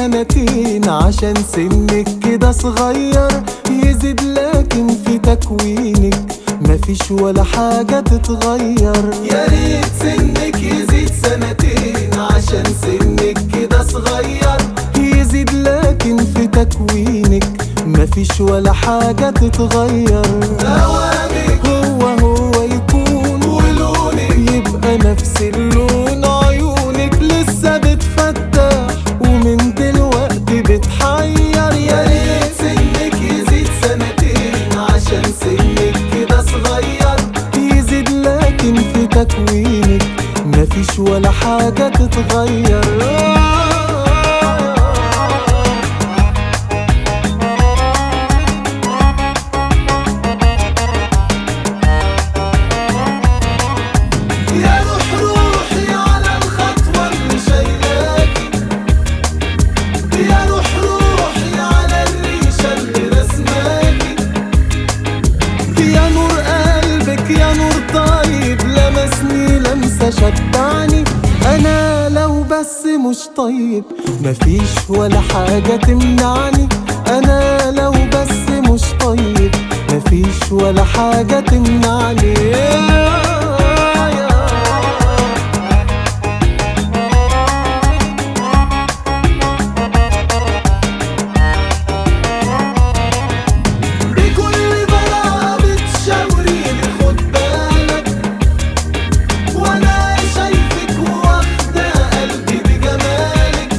سنتين عشان سنك كده صغير يزيد لكن في تكوينك مفيش ولا حاجة تتغير يا ريت سنك يزيد سنتين عشان سنك كده صغير يزيد لكن في تكوينك مفيش ولا حاجة تتغير دوامك هو هو يكون ولونك يبقى نفس اللون عيونك لسه بتفتح ومن دلوقتي بتحير يا ريت سنك يزيد سنتين عشان سنك كده صغير يزيد لكن في تكوينك مفيش ولا حاجة تتغير يا روح روحي على الخطوة اللي شايلاكي يا روح روحي على الريشة اللي رسماكي يا نور قلبك يا نور طيب لمسني لمسة شبعني أنا لو بس مش طيب مفيش ولا حاجة تمنعني أنا لو بس مش طيب مفيش ولا حاجة تمنعني بكل براءة بتشاوريني خد بالك وانا شايفك واخدة قلبي بجمالك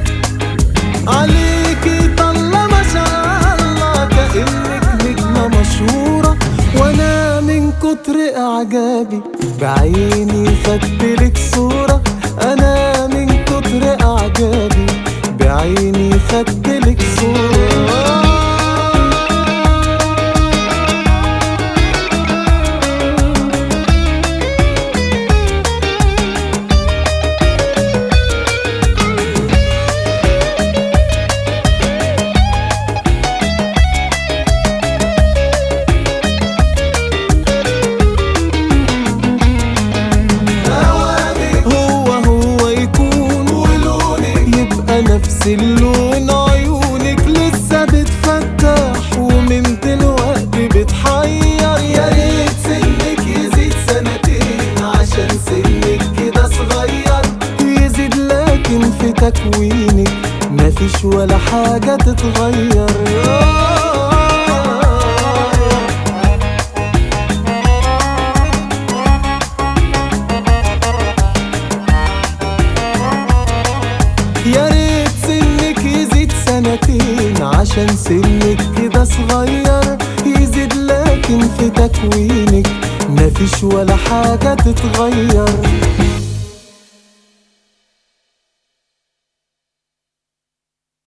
عليكي طلة ما شاء الله كأنك نجمة مشهورة وانا من كتر اعجابي بعيني خدتلك صورة انا من كتر اعجابي بعيني خدتلك صورة هو هو يكون ولونك يبقى نفس اللون عيونك لسه بتفتح ومن دلوقتي بتحير يا ريت سنك يزيد سنتين عشان سنك كده صغير يزيد لكن في تكوينك مفيش ولا حاجة تتغير يا ريت سنك يزيد سنتين عشان سنك كده صغير يزيد لكن في تكوينك مفيش ولا حاجة تتغير